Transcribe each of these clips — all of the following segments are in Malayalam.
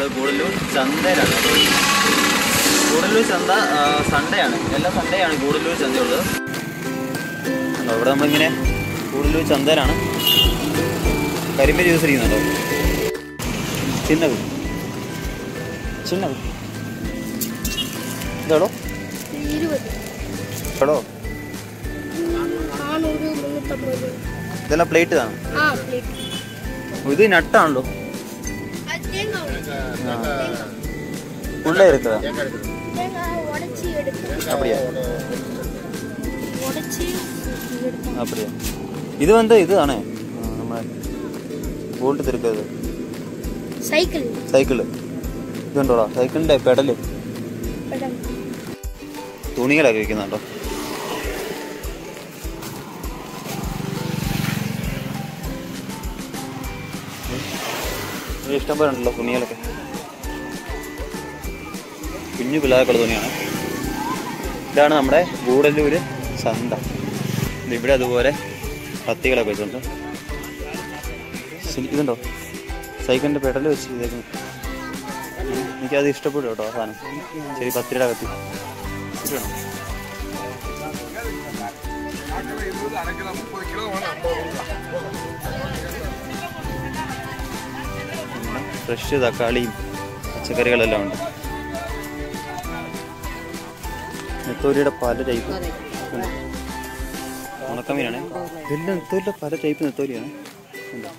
ഗൂഡല്ലൂർ ചന്തയിലാണ് ഗൂഡല്ലൂർ ചന്ത സൺഡേ ആണ് എല്ലാ സൺഡേ ആണ് ഗൂഡല്ലൂർ ചന്തയുള്ളത് കണ്ടോ, ഇവിടെ നമ്മളിങ്ങനെ ഗൂഡല്ലൂർ ചന്തയിലാണ് കരിമ്പ് ജ്യൂസ് ഇരിക്കുന്നുണ്ടോ ചിന്നത് ചിന്നത് ഇതാടോ ഇരുപത് എടോ നാനൂറ് മുന്നൂറ്റമ്പത് രൂപ. ഇതെല്ലാം പ്ലേറ്റ് ആണ് ആ പ്ലേറ്റ് ഇത് നട്ടാണല്ലോ തേങ്ങ ഉള്ളേ ഇരിക്കുക തേങ്ങ ഉടச்சி எடுத்து அப்படியா உடச்சி எடுத்து அப்படியா இது வந்து இது தானே நம்ம ബോൾട്ട് തിരുക്കത് സൈക്കിൾ സൈക്കിള് ഇതുണ്ടോടാ സൈക്കിളിന്റെ പെഡല് പെടൽ തുണികളൊക്കെ വിൽക്കുന്നുണ്ടോ ഇത് ഇഷ്ടം പോലെ ഉണ്ടല്ലോ തുണികളൊക്കെ കുഞ്ഞു പിള്ളേർക്കുള്ള തുണിയാണ് ഇതാണ് നമ്മുടെ ഗൂഡല്ലൂര് ചന്ത ഇത് ഇവിടെ അതുപോലെ പത്തികളൊക്കെ വെച്ചിട്ടുണ്ട് ശരി, ഇതുണ്ടോ സൈക്കിളിന്റെ പെഡൽ വെച്ച് ചെയ്തേക്കുന്നു എനിക്കത് ഇഷ്ടപ്പെടും കേട്ടോ ആ സാധനം ശരി പത്തിരിയുടെ കത്തി ഇത് വേണം. പിന്നെ ഫ്രഷ് തക്കാളിയും പച്ചക്കറികളെല്ലാം ഉണ്ട് നെത്തോലിയുടെ പല ടൈപ്പ് ഉണക്കമീനാണ് ഇതെല്ലാം നെത്തോലിയുടെ പല ടൈപ്പ് നെത്തോലിയാണ് ഉണ്ടോ?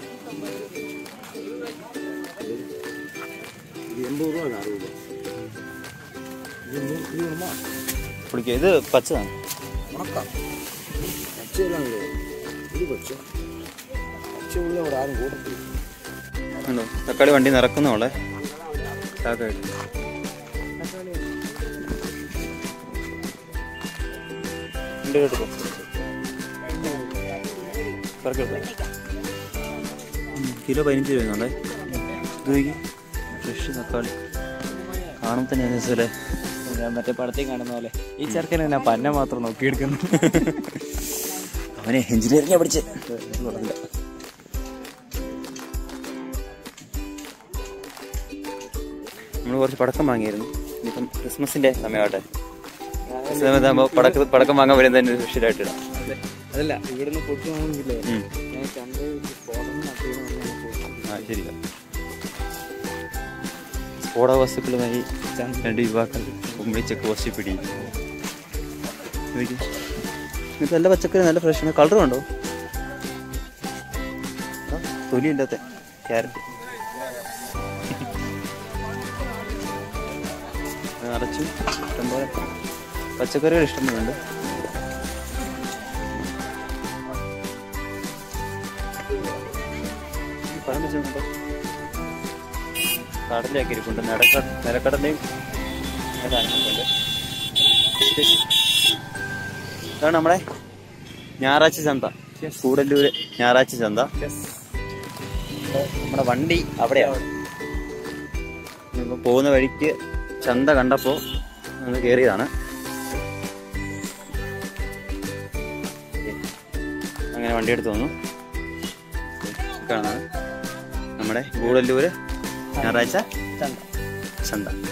കുടിക്കുക ഇത് പച്ചതാണ് ഉണക്കാം പച്ചയിലാണല്ലോ ഇത് പച്ച പച്ചയുള്ള ഇവിടെ ആരും കൂടത്തില്ല ഉണ്ടോ തക്കാളി വണ്ടി നിറക്കുന്നോളെ ചാക്കായിട്ട് ഉണ്ട് കേട്ടോ കിലോ പതിനഞ്ച് രൂപ ഉണ്ടേ ഇത് നോക്കി ഫ്രഷ് തക്കാളി കാണുമ്പോൾ തന്നെ അനുസരിച്ചല്ലേ ഞാൻ മറ്റേ പടത്തിൽ കാണുന്ന പോലെ ഈ ചെറുക്കനെ ഞാൻ പന്ന മാത്രം നോക്കിയെടുക്കുന്നു അവനെ എഞ്ചിനീയറിംഗ് പഠിച്ച് നമ്മൾ കുറച്ച് പടക്കം വാങ്ങിയായിരുന്നു ഇനിയിപ്പം ക്രിസ്മസിന്റെ സമയമാട്ടെ സമയത്താകുമ്പോൾ പടക്ക പടക്കം വാങ്ങാൻ വരുന്ന തന്നെ സ്പെഷ്യലായിട്ട് ഇടാം അതല്ല ഇവിടുന്ന് പൊട്ടി വാങ്ങുന്നില്ലേ ഉം. ഞാൻ ചന്തയിൽ പോകണം നട്ടിരുന്നു ആ ശരി സ്ഫോടക വസ്തുക്കളുമായി രണ്ട് യുവാക്കൾ കുമ്പിളിച്ചൊക്കെ വശിപ്പിടി ഇത് നല്ല പച്ചക്കറി നല്ല ഫ്രഷാണ് കളർ ഉണ്ടോ തൊലി ഇല്ലാത്ത ക്യാരറ്റ് നിറച്ചു ഇഷ്ടംപോലെ പച്ചക്കറികൾ ഇഷ്ടംപോലുണ്ട് പഴം വെച്ചിട്ടുണ്ടോ കടലൊക്കെ ഇരിപ്പുണ്ട് നിലക്ക നിലക്കടലയും അങ്ങനെ സാധനങ്ങളൊക്കെ ഉണ്ട്. ഇതാണ് നമ്മുടെ ഞായറാഴ്ച ചന്ത കൂടല്ലൂര് ഞായറാഴ്ച ചന്ത നമ്മുടെ വണ്ടി അവിടെയാണ് ഇപ്പൊ പോകുന്ന വഴിക്ക് ചന്ത കണ്ടപ്പോ ഒന്ന് കയറിയതാണ് അങ്ങനെ വണ്ടി എടുത്ത് വന്നു കാണാണ് നമ്മുടെ ഗൂഡല്ലൂര് ഞായറാഴ്ച ചന്ത